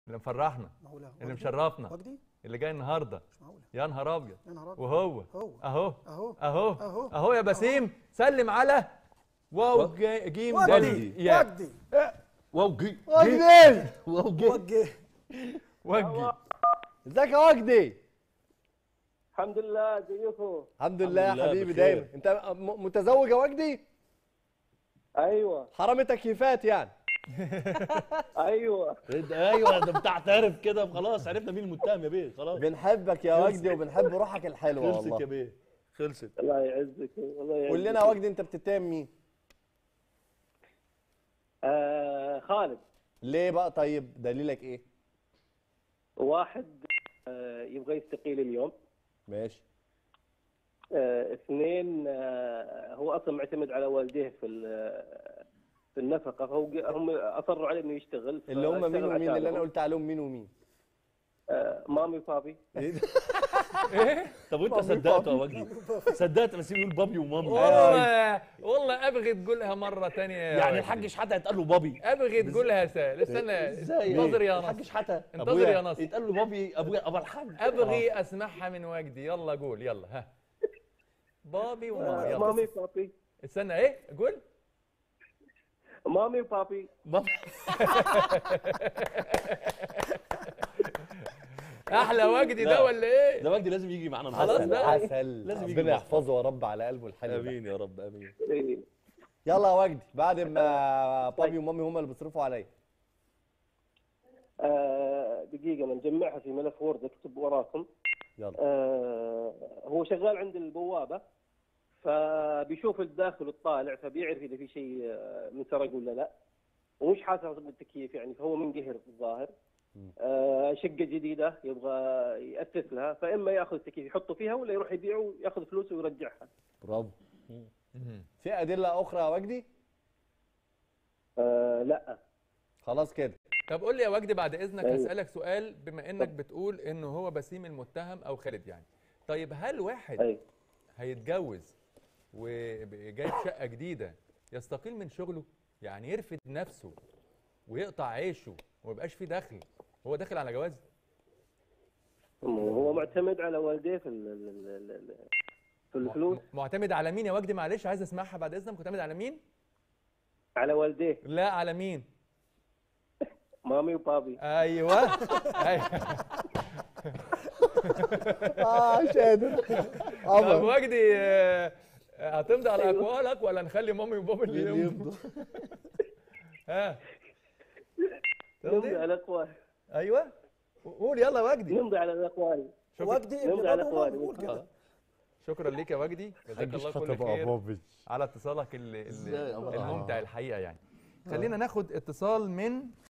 اللي مفرحنا معقوله اللي وجدي؟ مشرفنا وجدي اللي جاي النهارده مش معقوله يا نهار ابيض يا نهار أبيض. وهو هو اهو اهو اهو أهو. اهو يا بسيم سلم على واو جا- جيم وجدي دال يا وجدي واو جي وجدي واو جي وجدي وجي ازيك يا وجدي الحمد لله زيكم الحمد لله يا لله حبيبي بخير. دايما انت م- متزوج يا وجدي ايوه حرامي تكييفات يعني ايوه انت ايوه ده بتعترف كده خلاص عرفنا مين المتهم يا بيه خلاص بنحبك يا وجدي وبنحب روحك الحلوه خلصت يا والله بيه خلصت الله يعزك الله يعزك قول لنا يا وجدي انت بتتهم مين آه خالد ليه بقى طيب دليلك ايه واحد آه يبغى يستقيل اليوم ماشي آه اثنين آه هو اصلا معتمد على والديه في ال- في النفقه فهو هم اصروا عليه انه يشتغل اللي هم مين فاشتغل ومين اللي انا عشانهم. قلت عليهم مين ومين آه مامي وبابي طب وانت صدقته يا وجدي صدقت بس يقول بابي ومامي والله والله ابغي تقولها مره تانية يا يعني وجدي. الحاج شحاته هيتقال له بابي ابغي تقولها سهل استنى ازاي انتظر يا الحاج نصر شحاته انتظر يا نصر يتقال له بابي ابويا ابو الحاج ابغي اسمعها من وجدي يلا قول يلا ها بابي وماما آه يلا مامي وبابي استنى ايه قول مامي وبابي بابي احلى وجدي ده لا. ولا ايه ده وجدي لازم يجي معانا خلاص النهارده. بقى. عسل لازم يجي ربنا مصر. يحفظه يا رب على قلبه الحلو ده. امين يا رب امين إيه. يلا يا وجدي بعد ما بابي ومامي هم اللي بيصرفوا عليا آه دقيقه انا مجمعها في ملف وورد اكتب وراكم يلا آه، هو شغال عند البوابه فبيشوف الداخل والطالع فبيعرف اذا في شيء آه، منسرق ولا لا ومش حاسس بالتكييف يعني فهو منقهر الظاهر آه، شقه جديده يبغى ياسس لها فاما ياخذ التكييف يحطه فيها ولا يروح يبيعه ياخذ فلوسه ويرجعها برافو في ادله اخرى يا وجدي آه، لا خلاص كده طب قول لي يا وجدي بعد اذنك أيوة. هسالك سؤال بما انك بتقول انه هو بسيم المتهم او خالد يعني طيب هل واحد اي هيتجوز وجايب شقه جديده يستقيل من شغله يعني يرفد نفسه ويقطع عيشه وما يبقاش فيه دخل هو داخل على جواز هو معتمد على والديه في ال- ال- ال- ال- في الفلوس معتمد على مين يا وجدي معلش عايز اسمعها بعد اذنك معتمد على مين على والديه لا على مين مامي وبابي ايوه ايوه اه مش قادر طب عمر وجدي آه، هتمضي على اقوالك ولا نخلي مامي وبابا اللي اللي يمضوا ها نمضي تمضي على اقوال ايوه قول يلا يا وجدي نمضي على الاقوال شكرا وجدي ابن نمضي على بابا اخواني. وماما، قول كده شكرا ليك يا وجدي جزاك الله كل هتبقى خير بابي على اتصالك ال- ال- إزاي؟ آه. الممتع الحقيقه يعني خلينا ناخد اتصال من